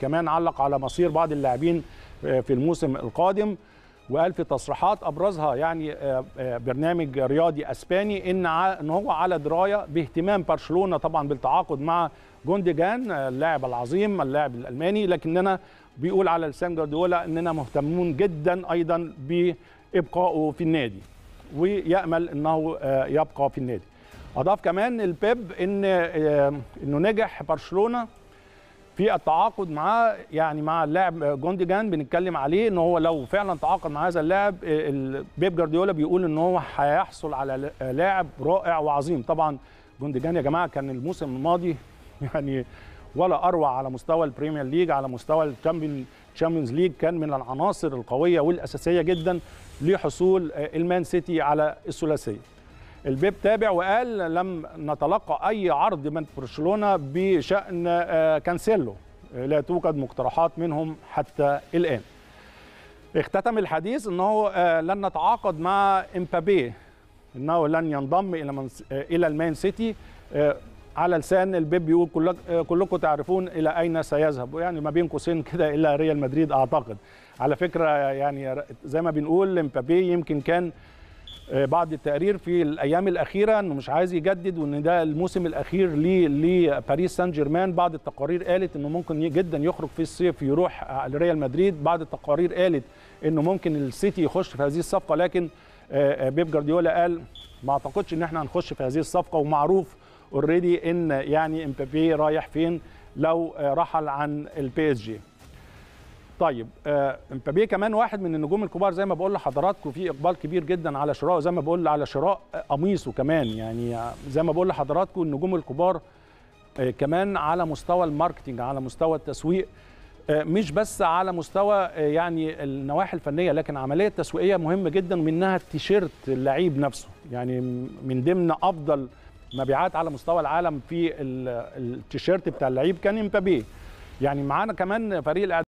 كمان علق على مصير بعض اللاعبين في الموسم القادم وقال في تصريحات ابرزها يعني برنامج رياضي اسباني ان ان هو على درايه باهتمام برشلونه طبعا بالتعاقد مع جونديجان اللاعب العظيم اللاعب الالماني لكننا بيقول على لسان جوارديولا اننا مهتمون جدا ايضا بابقائه في النادي ويامل انه يبقى في النادي اضاف كمان البيب ان انه نجح برشلونه في التعاقد معاه يعني مع اللاعب جونديجان بنتكلم عليه ان هو لو فعلا تعاقد مع هذا اللاعب بيب جارديولا بيقول ان هو هيحصل على لاعب رائع وعظيم طبعا جونديجان يا جماعه كان الموسم الماضي يعني ولا اروع على مستوى البريمير ليج على مستوى الشامبيونز ليج كان من العناصر القويه والاساسيه جدا لحصول المان سيتي على الثلاثيه البيب تابع وقال لم نتلقى اي عرض من برشلونه بشان كانسيلو لا توجد مقترحات منهم حتى الان اختتم الحديث انه لن نتعاقد مع امبابي انه لن ينضم الى من الى المان سيتي على لسان البيب بيقول كلكم تعرفون الى اين سيذهب يعني ما بين قوسين كده الى ريال مدريد اعتقد على فكره يعني زي ما بنقول امبابي يمكن كان بعض التقارير في الايام الاخيره انه مش عايز يجدد وان ده الموسم الاخير ليه لباريس سان جيرمان بعض التقارير قالت انه ممكن جدا يخرج في الصيف يروح لريال مدريد بعض التقارير قالت انه ممكن السيتي يخش في هذه الصفقه لكن بيب جارديولا قال ما اعتقدش ان احنا هنخش في هذه الصفقه ومعروف اوريدي ان يعني امبابي رايح فين لو رحل عن البي اس جي طيب امبابي كمان واحد من النجوم الكبار زي ما بقول لحضراتكم في اقبال كبير جدا على شرائه زي ما بقول على شراء قميصه كمان يعني زي ما بقول لحضراتكم النجوم الكبار كمان على مستوى الماركتينج على مستوى التسويق مش بس على مستوى يعني النواحي الفنيه لكن عمليه تسويقيه مهمه جدا منها التيشيرت اللعيب نفسه يعني من ضمن افضل مبيعات على مستوى العالم في التيشيرت بتاع اللعيب كان امبابي يعني معانا كمان فريق